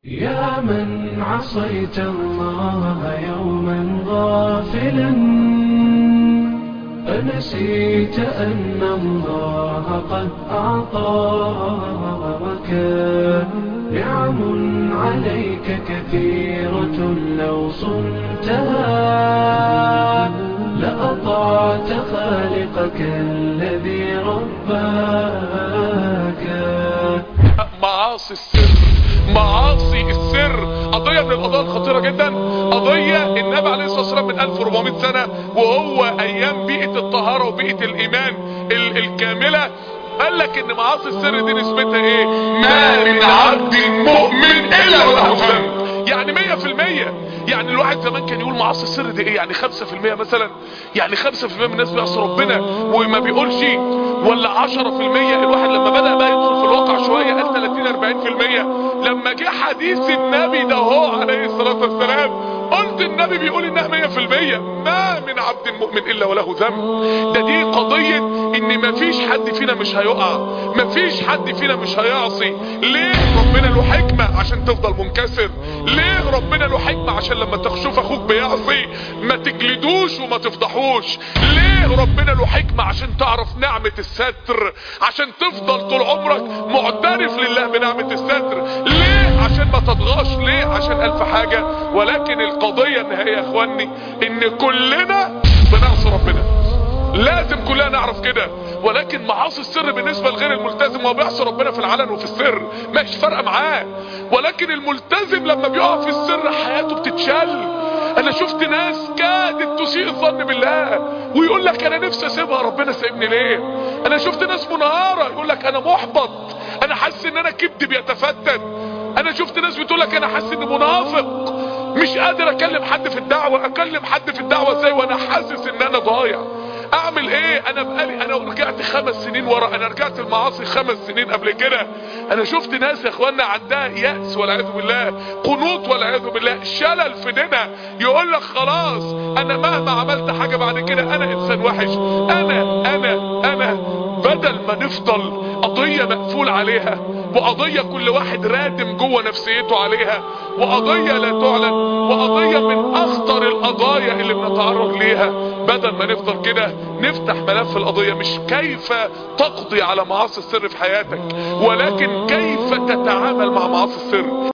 يا من عصيت الله يوما غافلا أنسيت أن الله قد أعطاك نعم عليك كثيرة لو صنتها لأطعت خالقك الذي رباك معاصي السر معاصي السر قضية من القضايا الخطيرة جدا قضية النبي عليه الصلاة والسلام من 1400 سنة وهو ايام بيئة الطهارة وبيئة الايمان ال الكاملة قال لك ان معاصي السر دي نسبتها ايه ما من عبد مؤمن الا وله ذنب يعني مية في المية يعني الواحد زمان كان يقول معاصي السر دي ايه يعني خمسة في المية مثلا يعني خمسة في المية من الناس بيعصي ربنا وما بيقولش ولا عشرة في المية الواحد لما بدأ بقى يدخل في الواقع شوية قال تلاتين اربعين في المية لما جه حديث النبي ده هو عليه الصلاة والسلام قلت النبي بيقول انها مية في المية ما من عبد مؤمن الا وله ذنب ده دي قضية ان مفيش حد فينا مش هيقع مفيش حد فينا مش هيعصي ليه ربنا له حكمة عشان تفضل منكسر ليه ربنا له حكمة عشان لما تشوف اخوك بيعصي ما تجلدوش وما تفضحوش ليه ربنا له حكمة عشان تعرف نعمة الستر عشان تفضل طول عمرك معترف لله بنعمة الستر ليه عشان ما تضغاش ليه عشان الف حاجة ولكن القضية النهائية يا اخواني ان كلنا بنعصي ربنا لازم كلنا نعرف كده ولكن معاصي السر بالنسبة لغير الملتزم هو بيعصي ربنا في العلن وفي السر مش فارقه معاه ولكن الملتزم لما بيقع في السر حياته بتتشل انا شفت ناس كادت تسيء الظن بالله ويقول لك انا نفسي اسيبها ربنا سايبني ليه انا شفت ناس منهارة يقول لك انا محبط انا حاسس ان انا كبدي بيتفتت انا شفت ناس بتقول لك انا حاسس اني منافق مش قادر اكلم حد في الدعوة اكلم حد في الدعوة ازاي وانا حاسس ان انا ضايع اعمل ايه انا بقالي انا رجعت خمس سنين ورا انا رجعت المعاصي خمس سنين قبل كده انا شفت ناس يا اخوانا عندها يأس والعياذ بالله قنوط والعياذ بالله شلل في دينها يقول لك خلاص انا مهما عملت حاجة بعد كده انا انسان وحش انا انا انا بدل ما نفضل قضية مقفول عليها وقضية كل واحد رادم جوه نفسيته عليها وقضية لا تعلن وقضية من اخطر القضايا اللي بنتعرض ليها بدل ما نفضل كده نفتح ملف القضية مش كيف تقضي على معاصي السر في حياتك ولكن كيف تتعامل مع معاصي السر